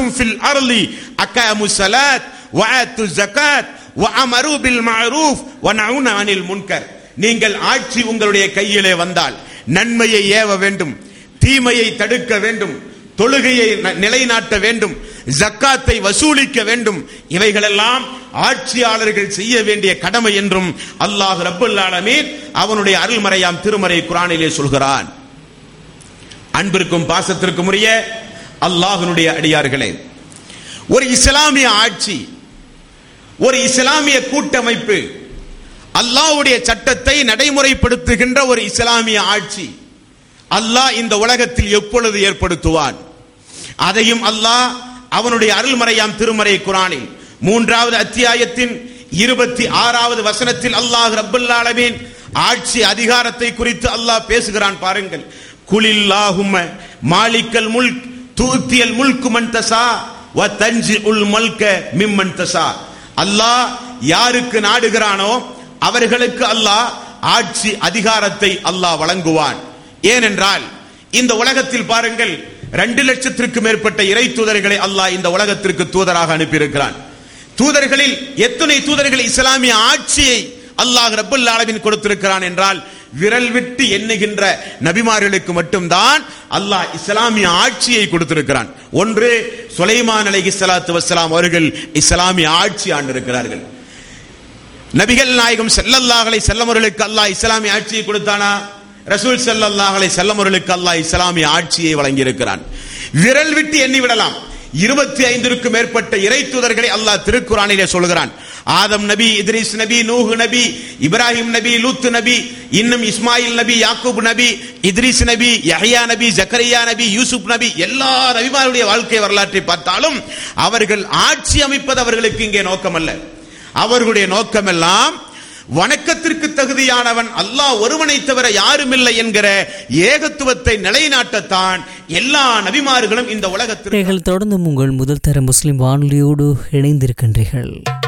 இஸ்லாஹும் fill அர்லி அகாமு ஸலாத் வஆத்து ஜகாத் வஅமரு bill மஅரூஃப் வனஹுன Anil முன்கர் நீங்கள் ஆட்சி உங்களுடைய கையிலே வந்தால் நன்மையை ஏவ வேண்டும் தீமையை தடுக்க வேண்டும் தொழுகையை ந- நிலைநாட்ட வேண்டும் ஜக்காத்தை வசூலிக்க வேண்டும் இவைகளெல்லாம் ஆட்சியாளர்கள் செய்ய வேண்டிய கடமை என்றும் அல்லாஹ் ரப்பல் ஆலமீன் அவனுடைய அருள்மறையாம் திருமறை குரானிலே சொல்கிறான் அன்பிற்கும் பாசத்திற்கும் உரிய அல்லாஹ்வினுடைய அடியார்களே ஒரு இஸ்லாமிய ஆட்சி ஒரு இஸ்லாமிய கூட்டமைப்பு அல்லாஹ்வுடைய சட்டத்தை நடைமுறைப்படுத்துகின்ற ஒரு இஸ்லாமிய ஆட்சி அல்லாஹ் இந்த உலகத்தில் எப்பொழுது ஏற்படுத்துவான் அதையும் அல்லாஹ் அவனுடைய அருள்மறையாம் திருமறை குரானில் மூன்றாவது அத்தியாயத்தின் இருபத்தி ஆறாவது வசனத்தில் அல்லாஹ் ரப்பல் ஆலமீன் ஆட்சி அதிகாரத்தை குறித்து அல்லாஹ் பேசுகிறான் பாருங்கள் குலில்லாஹும்ம மாலிக்கல் முல்க் தூத்தியல் முல்கு மன் தசா வ தஞ்சி உல் மல்க மிம்மன் தசா அல்லாஹ் யாருக்கு நாடுகிறானோ அவர்களுக்கு அல்லாஹ் ஆட்சி அதிகாரத்தை அல்லாஹ் வழங்குவான் ஏனென்றால் இந்த உலகத்தில் பாருங்கள் ரெண்டு லட்சத்திற்கு மேற்பட்ட இறை தூதர்களை அல்லாஹ் இந்த உலகத்திற்கு தூதராக அனுப்பியிருக்கிறான் தூதர்களில் எத்தனை தூதர்கள் இஸ்லாமிய ஆட்சியை அல்லாஹ் ரப்பல் ஆலமீன் கொடுத்திருக்கிறான் என்றால் விரல் விட்டு எண்ணுகின்ற நபிமார்களுக்கு மட்டும்தான் அல்லாஹ் இஸ்லாமிய ஆட்சியை கொடுத்திருக்கிறான் ஒன்று சுலைமான் அலைஹி ஸலாத்து வஸ்ஸலாம் அவர்கள் இஸ்லாமிய ஆட்சி ஆண்டிருக்கிறார்கள் நபிகள் நாயகம் ஸல்லல்லாஹு அலைஹி வஸல்லம் அவர்களுக்கு அல்லாஹ் இஸ்லாமிய ஆட்சியை கொடுத்தானா ரசூல் ஸல்லல்லாஹு அலைஹி வஸல்லம் அவர்களுக்கு அல்லாஹ் இஸ்லாமிய ஆட்சியை வழங்கி இருக்கிறான் விரல் விட்டு எண்ணி விடலாம் இருபத்தி ஐந்திற்கும் மேற்பட்ட இறை தூதர்களை அல்லாஹ் திருக்குறானிலே சொல்கிறான் ஆதம் நபி இத்ரிஸ் நபி நூஹ் நபி இப்ராஹிம் நபி லூத் நபி இன்னும் இஸ்மாயில் நபி யாக்கூப் நபி இத்ரிஸ் நபி யஹ்யா நபி ஜக்கரியா நபி யூசுப் நபி எல்லா நபிமாருடைய வாழ்க்கை வரலாற்றை பார்த்தாலும் அவர்கள் ஆட்சி அமைப்பது அவர்களுக்கு இங்கே நோக்கமல்ல அவர்களுடைய நோக்கமெல்லாம் வணக்கத்திற்கு தகுதியானவன் அல்லாஹ் ஒருவனை தவிர யாருமில்லை என்கிற ஏகத்துவத்தை நிலைநாட்டத்தான் எல்லா நபிமார்களும் இந்த உலகத்தில் நீங்கள் தொடர்ந்தும் உங்கள் முதல் தர முஸ்லிம் வானொலியோடு இணைந்திருக்கின்றீர்கள்